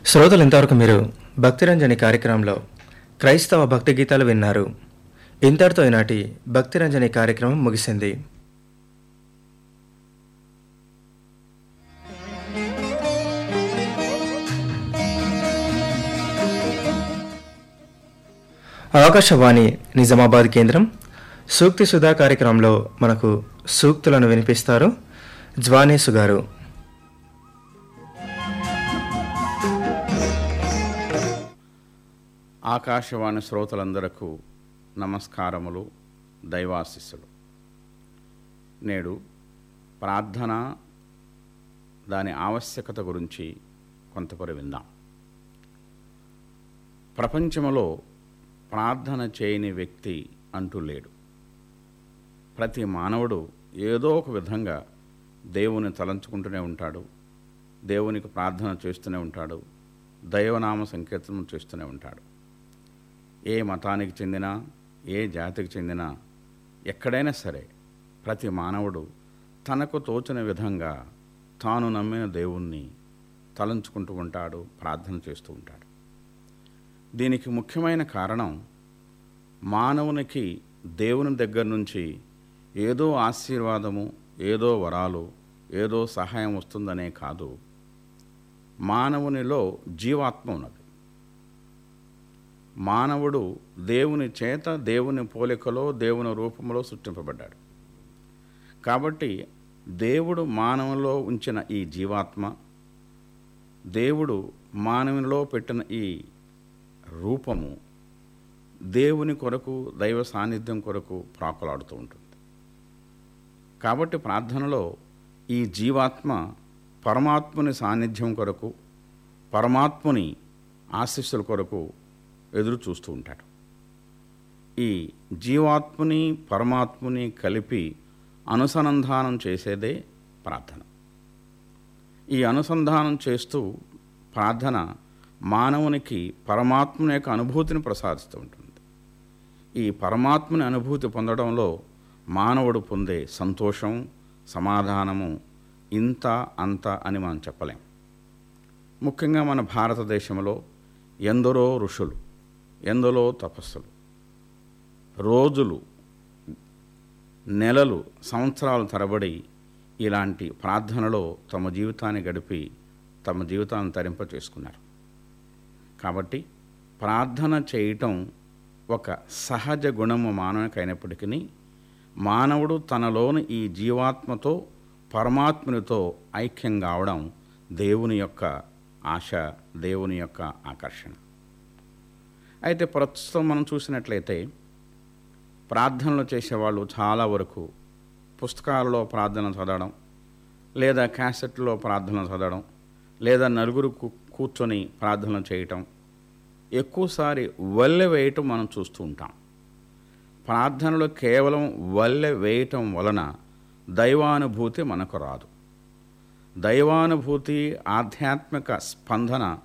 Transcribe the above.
శ్రోతలు ఇంతవరకు మీరు భక్తిరంజని కార్యక్రమంలో క్రైస్తవ భక్తి గీతాలు విన్నారు ఇంతటితో ఈనాటి భక్తిరంజని కార్యక్రమం ముగిసింది ఆకాశవాణి నిజామాబాద్ కేంద్రం సూక్తి సుధా కార్యక్రమంలో మనకు సూక్తులను వినిపిస్తారు జ్వానేసు గారు ఆకాశవాణి శ్రోతలందరకు నమస్కారములు దైవాశిస్సులు నేడు ప్రార్థన దాని ఆవశ్యకత గురించి కొంతపరి విందాం ప్రపంచములో ప్రార్థన చేయని వ్యక్తి అంటూ లేడు ప్రతి మానవుడు ఏదో ఒక విధంగా దేవుని తలంచుకుంటూనే ఉంటాడు దేవునికి ప్రార్థన చేస్తూనే ఉంటాడు దైవనామ సంకీర్తనం చేస్తూనే ఉంటాడు ఏ మతానికి చెందినా ఏ జాతికి చెందినా ఎక్కడైనా సరే ప్రతి మానవుడు తనకు తోచిన విధంగా తాను నమ్మిన దేవుణ్ణి తలంచుకుంటూ ఉంటాడు ప్రార్థన చేస్తూ ఉంటాడు దీనికి ముఖ్యమైన కారణం మానవునికి దేవుని దగ్గర నుంచి ఏదో ఆశీర్వాదము ఏదో వరాలు ఏదో సహాయం వస్తుందనే కాదు మానవునిలో జీవాత్మ ఉన్నది మానవుడు దేవుని చేత దేవుని పోలికలో దేవుని రూపంలో సృష్టింపబడ్డాడు కాబట్టి దేవుడు మానవులో ఉంచిన ఈ జీవాత్మ దేవుడు మానవునిలో పెట్టిన ఈ రూపము దేవుని కొరకు దైవ సాన్నిధ్యం కొరకు ప్రాకులాడుతూ ఉంటుంది కాబట్టి ప్రార్థనలో ఈ జీవాత్మ పరమాత్ముని సాన్నిధ్యం కొరకు పరమాత్ముని ఆశీస్సుల కొరకు ఎదురు చూస్తూ ఉంటాడు ఈ జీవాత్ముని పరమాత్ముని కలిపి అనుసంధానం చేసేదే ప్రార్థన ఈ అనుసంధానం చేస్తూ ప్రార్థన మానవునికి పరమాత్మని యొక్క అనుభూతిని ప్రసాదిస్తూ ఉంటుంది ఈ పరమాత్మని అనుభూతి పొందడంలో మానవుడు పొందే సంతోషం సమాధానము ఇంత అంత అని మనం చెప్పలేం ముఖ్యంగా మన భారతదేశంలో ఎందరో ఋషులు ఎందరో తపస్సులు రోజులు నెలలు సంవత్సరాలు తరబడి ఇలాంటి ప్రార్థనలో తమ జీవితాన్ని గడిపి తమ జీవితాన్ని తరింప చేసుకున్నారు కాబట్టి ప్రార్థన చేయటం ఒక సహజ గుణము మానవునికి అయినప్పటికీ మానవుడు తనలోని ఈ జీవాత్మతో పరమాత్మునితో ఐక్యం కావడం దేవుని యొక్క ఆశ దేవుని యొక్క ఆకర్షణ అయితే ప్రస్తుతం మనం చూసినట్లయితే ప్రార్థనలు చేసేవాళ్ళు చాలా వరకు పుస్తకాలలో ప్రార్థన చదవడం లేదా క్యాసెట్లో ప్రార్థన చదవడం లేదా నలుగురు కూ- కూర్చొని ప్రార్థన చేయటం ఎక్కువసారి వల్లె వేయటం మనం చూస్తూ ఉంటాం ప్రార్థనలో కేవలం వల్లె వేయటం వలన దైవానుభూతి మనకు రాదు దైవానుభూతి ఆధ్యాత్మిక స్పందన